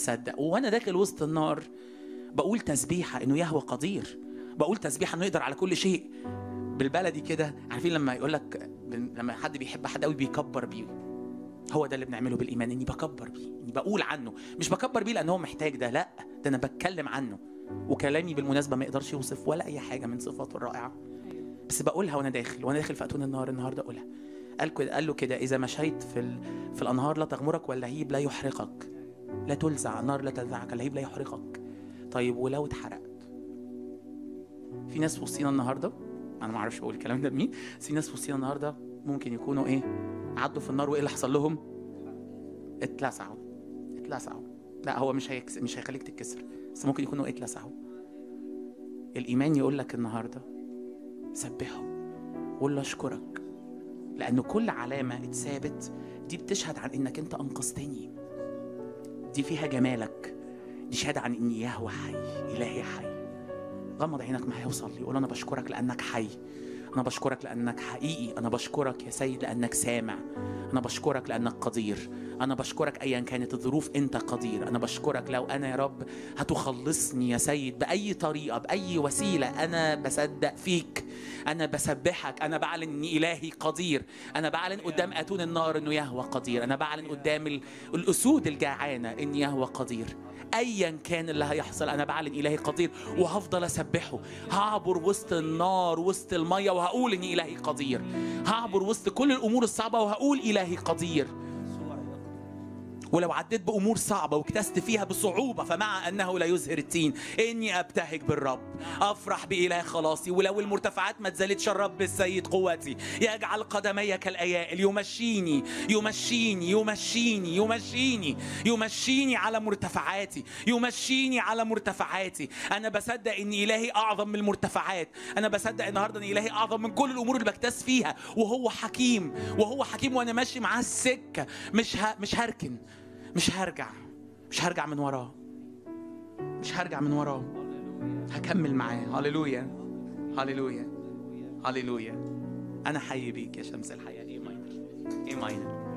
بصدق وانا داخل وسط النار بقول تسبيحه انه يهوى قدير بقول تسبيحه انه يقدر على كل شيء بالبلدي كده عارفين لما يقول لك لما حد بيحب حد قوي بيكبر بيه هو ده اللي بنعمله بالايمان اني بكبر بيه اني بقول عنه مش بكبر بيه لان هو محتاج ده لا ده انا بتكلم عنه وكلامي بالمناسبه ما يقدرش يوصف ولا اي حاجه من صفاته الرائعه بس بقولها وانا داخل وانا داخل في اتون النهار النهارده اقولها قال كده قال له كده اذا مشيت في ال... في الانهار لا تغمرك واللهيب لا يحرقك لا تلزع النار لا تلزعك اللهيب لا يحرقك طيب ولو اتحرقت في ناس في وسطينا النهارده انا ما اعرفش اقول الكلام ده لمين بس في ناس في وسطينا النهارده ممكن يكونوا ايه عدوا في النار وايه اللي حصل لهم اتلسعوا اتلسعوا لا هو مش هيكس... مش هيخليك تتكسر بس ممكن يكونوا اتلسعوا الايمان يقول لك النهارده سبحه قول له اشكرك لأن كل علامة اتثابت دي بتشهد عن إنك أنت أنقذتني دي فيها جمالك دي شهادة عن إن يهوى حي إلهي حي غمض عينك معايا وصلي قول أنا بشكرك لأنك حي أنا بشكرك لأنك حقيقي أنا بشكرك يا سيد لأنك سامع أنا بشكرك لأنك قدير أنا بشكرك أيا كانت الظروف أنت قدير أنا بشكرك لو أنا يا رب هتخلصني يا سيد بأي طريقة بأي وسيلة أنا بصدق فيك أنا بسبحك أنا بعلن إن إلهي قدير أنا بعلن قدام أتون النار إنه يهوى قدير أنا بعلن قدام ال- الأسود الجعانة إن يهوى قدير ايا كان اللي هيحصل انا بعلن الهي قدير وهفضل اسبحه هعبر وسط النار وسط الميه وهقول ان الهي قدير هعبر وسط كل الامور الصعبه وهقول الهي قدير ولو عديت بامور صعبه واكتست فيها بصعوبه فمع انه لا يزهر التين اني ابتهج بالرب افرح باله خلاصي ولو المرتفعات ما تزالتش الرب السيد قوتي يجعل قدمي كالايائل يمشيني يمشيني يمشيني يمشيني يمشيني على مرتفعاتي يمشيني على مرتفعاتي انا بصدق ان الهي اعظم من المرتفعات انا بصدق النهارده ان الهي اعظم من كل الامور اللي بكتاز فيها وهو حكيم وهو حكيم وانا ماشي معاه السكه مش ه... مش هركن مش هرجع مش هرجع من وراه مش هرجع من وراه هكمل معاه هللويا هللويا هللويا انا حي بيك يا شمس الحياه ايه ماينر ايه ماينر